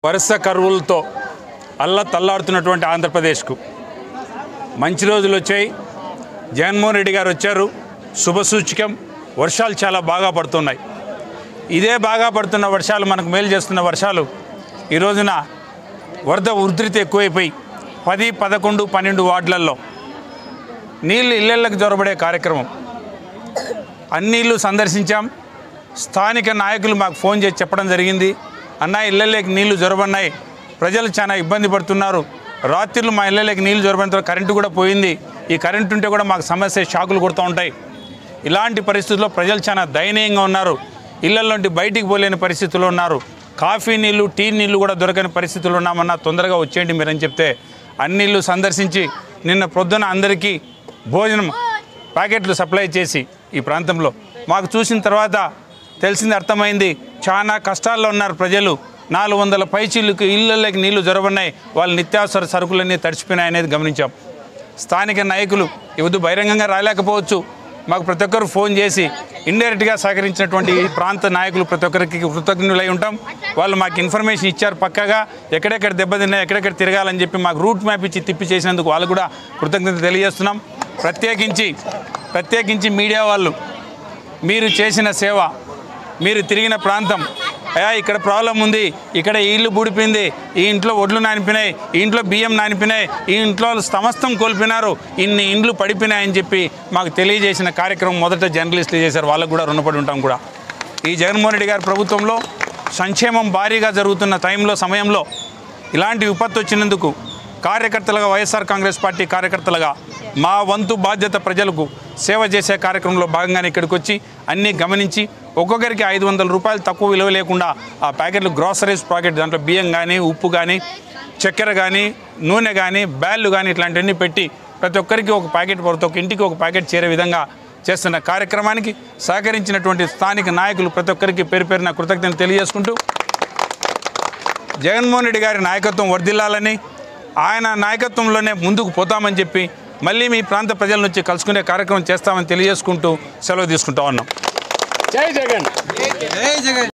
వరుస కరువులతో అల్ల తల్లాడుతున్నటువంటి ఆంధ్రప్రదేశ్కు మంచి రోజులు వచ్చాయి జగన్మోహన్ రెడ్డి గారు వచ్చారు శుభసూచకం వర్షాలు చాలా బాగా పడుతున్నాయి ఇదే బాగా పడుతున్న వర్షాలు మనకు మేలు చేస్తున్న వర్షాలు ఈ రోజున వరద ఉధృతి ఎక్కువైపోయి పది పదకొండు పన్నెండు వార్డులలో నీళ్ళు ఇళ్ళకి జొరబడే కార్యక్రమం అన్ని ఇళ్ళు సందర్శించాం స్థానిక నాయకులు మాకు ఫోన్ చేసి చెప్పడం జరిగింది అన్న ఇళ్ళలోకి నీళ్లు జొరబన్నాయి ప్రజలు చాలా ఇబ్బంది పడుతున్నారు రాత్రిళ్ళు మా ఇళ్ళలోకి నీళ్లు జొరబడిన కరెంటు కూడా పోయింది ఈ కరెంటు ఉంటే కూడా మాకు సమస్య షాకులు కొడుతూ ఉంటాయి ఇలాంటి పరిస్థితుల్లో ప్రజలు చాలా దయనీయంగా ఉన్నారు ఇళ్లలోంటి బయటికి పోలేని పరిస్థితుల్లో ఉన్నారు కాఫీ నీళ్లు టీ నీళ్లు కూడా దొరకని పరిస్థితుల్లో ఉన్నామన్నా తొందరగా వచ్చేయండి మీరని చెప్తే అన్ని ఇళ్ళు సందర్శించి నిన్న ప్రొద్దున అందరికీ భోజనం ప్యాకెట్లు సప్లై చేసి ఈ ప్రాంతంలో మాకు చూసిన తర్వాత తెలిసింది అర్థమైంది చాలా కష్టాల్లో ఉన్నారు ప్రజలు నాలుగు వందల పైచీలకు ఇళ్ళలోకి నీళ్లు జొరబన్నాయి వాళ్ళ నిత్యావసర సరుకులన్నీ తడిచిపోయినాయి అనేది గమనించాం స్థానిక నాయకులు ఇవద్దు బహిరంగంగా రాలేకపోవచ్చు మాకు ప్రతి ఒక్కరు ఫోన్ చేసి ఇండైరెక్ట్గా సహకరించినటువంటి ఈ ప్రాంత నాయకులు ప్రతి ఒక్కరికి కృతజ్ఞులై ఉంటాం వాళ్ళు మాకు ఇన్ఫర్మేషన్ ఇచ్చారు పక్కగా ఎక్కడెక్కడ దెబ్బతిన్నాయి ఎక్కడెక్కడ తిరగాలని చెప్పి మాకు రూట్ మ్యాప్ ఇచ్చి తిప్పి చేసినందుకు వాళ్ళు కూడా కృతజ్ఞత తెలియజేస్తున్నాం ప్రత్యేకించి ప్రత్యేకించి మీడియా వాళ్ళు మీరు చేసిన సేవ మీరు తిరిగిన ప్రాంతం అయ్యా ఇక్కడ ప్రాబ్లం ఉంది ఇక్కడ ఈ ఇల్లు బూడిపోయింది ఈ ఇంట్లో ఒడ్లు నానిపినాయి ఈ ఇంట్లో బియ్యం నానిపినాయి ఈ ఇంట్లో సమస్తం కోల్పోయినారు ఇన్ని ఇండ్లు పడిపోయినాయని చెప్పి మాకు తెలియజేసిన కార్యక్రమం మొదట జర్నలిస్టులు చేశారు వాళ్ళకు కూడా రుణపడి ఉంటాం కూడా ఈ జగన్మోహన్ రెడ్డి గారి ప్రభుత్వంలో సంక్షేమం భారీగా జరుగుతున్న టైంలో సమయంలో ఇలాంటి విపత్తు వచ్చినందుకు కార్యకర్తలుగా వైఎస్ఆర్ కాంగ్రెస్ పార్టీ కార్యకర్తలుగా మా వంతు బాధ్యత ప్రజలకు సేవ చేసే కార్యక్రమంలో భాగంగానే ఇక్కడికి వచ్చి అన్నీ గమనించి ఒక్కొక్కరికి ఐదు వందల రూపాయలు తక్కువ విలువ లేకుండా ఆ ప్యాకెట్లు గ్రాసరీస్ ప్యాకెట్ దాంట్లో బియ్యం కానీ ఉప్పు కానీ చక్కెర కానీ నూనె కానీ బ్యాళ్ళు కానీ ఇట్లాంటివన్నీ పెట్టి ప్రతి ఒక్కరికి ఒక ప్యాకెట్ ప్రతి ఒక్క ఇంటికి ఒక ప్యాకెట్ చేరే విధంగా చేస్తున్న కార్యక్రమానికి సహకరించినటువంటి స్థానిక నాయకులు ప్రతి ఒక్కరికి పేరు పేరున కృతజ్ఞతలు తెలియజేసుకుంటూ జగన్మోహన్ రెడ్డి గారి నాయకత్వం వర్ధిల్లాలని ఆయన నాయకత్వంలోనే ముందుకు పోతామని చెప్పి మళ్ళీ మీ ప్రాంత ప్రజల నుంచి కలుసుకునే కార్యక్రమం చేస్తామని తెలియజేసుకుంటూ సెలవు తీసుకుంటా ఉన్నాం జై జగన్